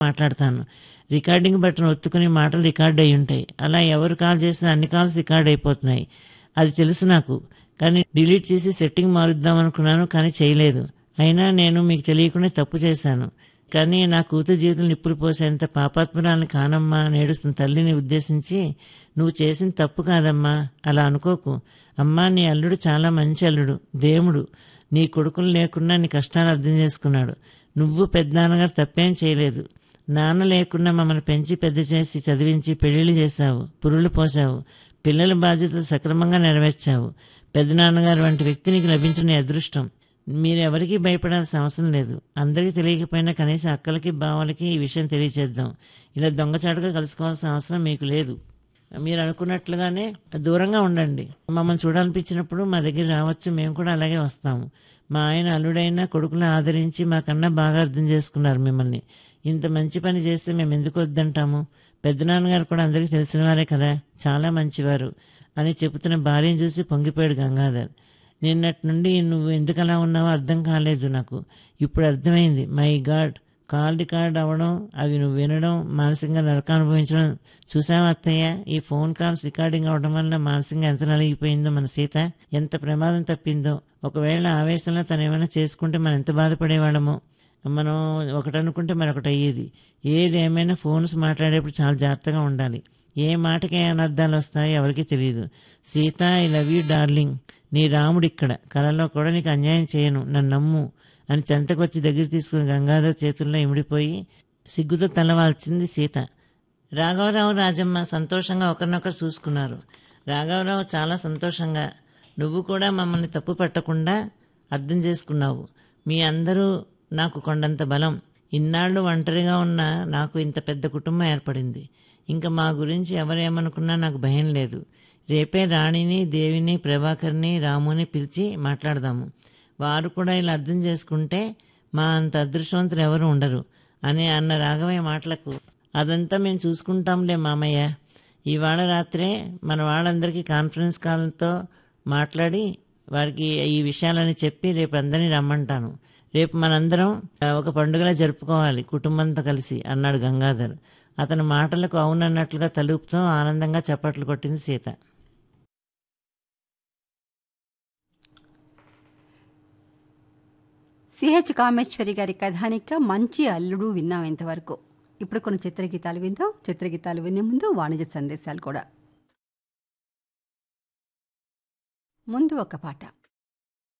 మాట్లాడతాను recording button ఒత్తుకుని మాటలు record అయి ఉంటాయి అలా ఎవరు కాల్ చేసినా అన్ని కాల్స్ రికార్డ్ అయిపోతున్నాయి అది తెలుసు నాకు కానీ డిలీట్ చేసి సెట్టింగ్ మారుద్దాం అనుకున్నాను కానీ చేయలేదు అయినా నేను మీకు తెలియకుండా తప్పు చేశాను కానీ నా కూతురు జీవితం నిప్పులు పోసేంత పాపాత్మరాలను కానమ్మా అని ఏడుస్తున్న తల్లిని ఉద్దేశించి నువ్వు చేసిన తప్పు కాదమ్మా అలా అనుకోకు అమ్మా నీ అల్లుడు చాలా మంచి అల్లుడు దేవుడు నీ కొడుకులు లేకుండా నీ కష్టాలు అర్థం చేసుకున్నాడు నువ్వు పెద్దనాన్నగారు తప్పేం చేయలేదు నాన్న లేకుండా మమ్మల్ని పెంచి పెద్ద చేసి చదివించి పెళ్లిళ్ళు చేశావు పురుళ్ళు పోసావు పిల్లల బాధ్యతలు సక్రమంగా నెరవేర్చావు పెద్దనాన్నగారు వంటి వ్యక్తి నీకు లభించిన నీ అదృష్టం మీరెవరికీ భయపడాల్సిన అవసరం లేదు అందరికీ తెలియకపోయినా కనీసం అక్కలకి బావలకి ఈ విషయం తెలియచేద్దాం ఇలా దొంగచాటుగా కలుసుకోవాల్సిన అవసరం మీకు లేదు మీరు అనుకున్నట్లుగానే దూరంగా ఉండండి మమ్మల్ని చూడాలనిపించినప్పుడు మా దగ్గర రావచ్చు మేము కూడా అలాగే వస్తాము మా ఆయన అల్లుడైనా కొడుకులను ఆదరించి మాకన్నా బాగా అర్థం చేసుకున్నారు మిమ్మల్ని ఇంత మంచి పని చేస్తే మేము ఎందుకు వద్దంటాము పెద్దనాన్నగారు కూడా అందరికీ తెలిసిన వారే కదా చాలా మంచివారు అని చెబుతున్న భార్యను చూసి పొంగిపోయాడు గంగాధర్ నిన్నటి నుండి నువ్వు ఎందుకు అలా ఉన్నావో అర్థం కాలేదు నాకు ఇప్పుడు అర్థమైంది మై గాడ్ కాల్ రికార్డ్ అవ్వడం అవి నువ్వు వినడం మానసికంగా నరకం అనుభవించడం చూసావా అత్తయ్య ఈ ఫోన్ కాల్స్ రికార్డింగ్ అవడం వల్ల మానసికంగా ఎంత నలిగిపోయిందో మన సీత ఎంత ప్రమాదం తప్పిందో ఒకవేళ ఆవేశంలో తను ఏమైనా చేసుకుంటే మనం ఎంత బాధపడేవాళ్ళమో మనం ఒకటి అనుకుంటే మరొకటి అయ్యేది ఏది ఏమైనా ఫోన్స్ మాట్లాడేప్పుడు చాలా జాగ్రత్తగా ఉండాలి ఏ మాటకి ఏ అనర్థాలు వస్తాయో ఎవరికీ తెలియదు Sita I love you darling నీ రాముడు ఇక్కడ కలలో కూడా నీకు అన్యాయం చేయను నన్ను నమ్ము అని చెంతకొచ్చి దగ్గర తీసుకుని గంగాధర్ చేతుల్లో ఇమిడిపోయి సిగ్గుతో తలవాల్చింది సీత రాఘవరావు రాజమ్మ సంతోషంగా ఒకరినొకరు చూసుకున్నారు రాఘవరావు చాలా సంతోషంగా నువ్వు కూడా మమ్మల్ని తప్పు పట్టకుండా అర్థం చేసుకున్నావు మీ అందరూ నాకు కొండంత బలం ఇన్నాళ్ళు ఒంటరిగా ఉన్న నాకు ఇంత పెద్ద కుటుంబం ఏర్పడింది ఇంకా మా గురించి ఎవరేమనుకున్నా నాకు భయం లేదు రేపే రాణిని దేవిని ప్రభాకర్ని రాముని పిలిచి మాట్లాడదాము వారు కూడా ఇలా అర్థం చేసుకుంటే మా అంత అదృష్టవంతులు ఎవరు ఉండరు అని అన్న రాఘవయ్య మాటలకు అదంతా మేము చూసుకుంటాంలే మామయ్య ఇవాళ రాత్రే మన వాళ్ళందరికీ కాన్ఫరెన్స్ కాల్తో మాట్లాడి వారికి ఈ విషయాలని చెప్పి రేపు అందరినీ రమ్మంటాను రేపు మనందరం ఆ, ఒక పండుగలా జరుపుకోవాలి కుటుంబంతో కలిసి అన్నాడు గంగాధర్ అతని మాటలకు అవునన్నట్లుగా తలుపుతో ఆనందంగా చప్పట్లు కొట్టింది సీత సిహెచ్ కామేశ్వరి గారి కథానిక మంచి అల్లుడు విన్నాం ఇంతవరకు ఇప్పుడు కొన్ని చిత్రగీతాలు విందాం చిత్రగీతాలు వినే ముందు వాణిజ్య సందేశాలు కూడా ముందు ఒక పాట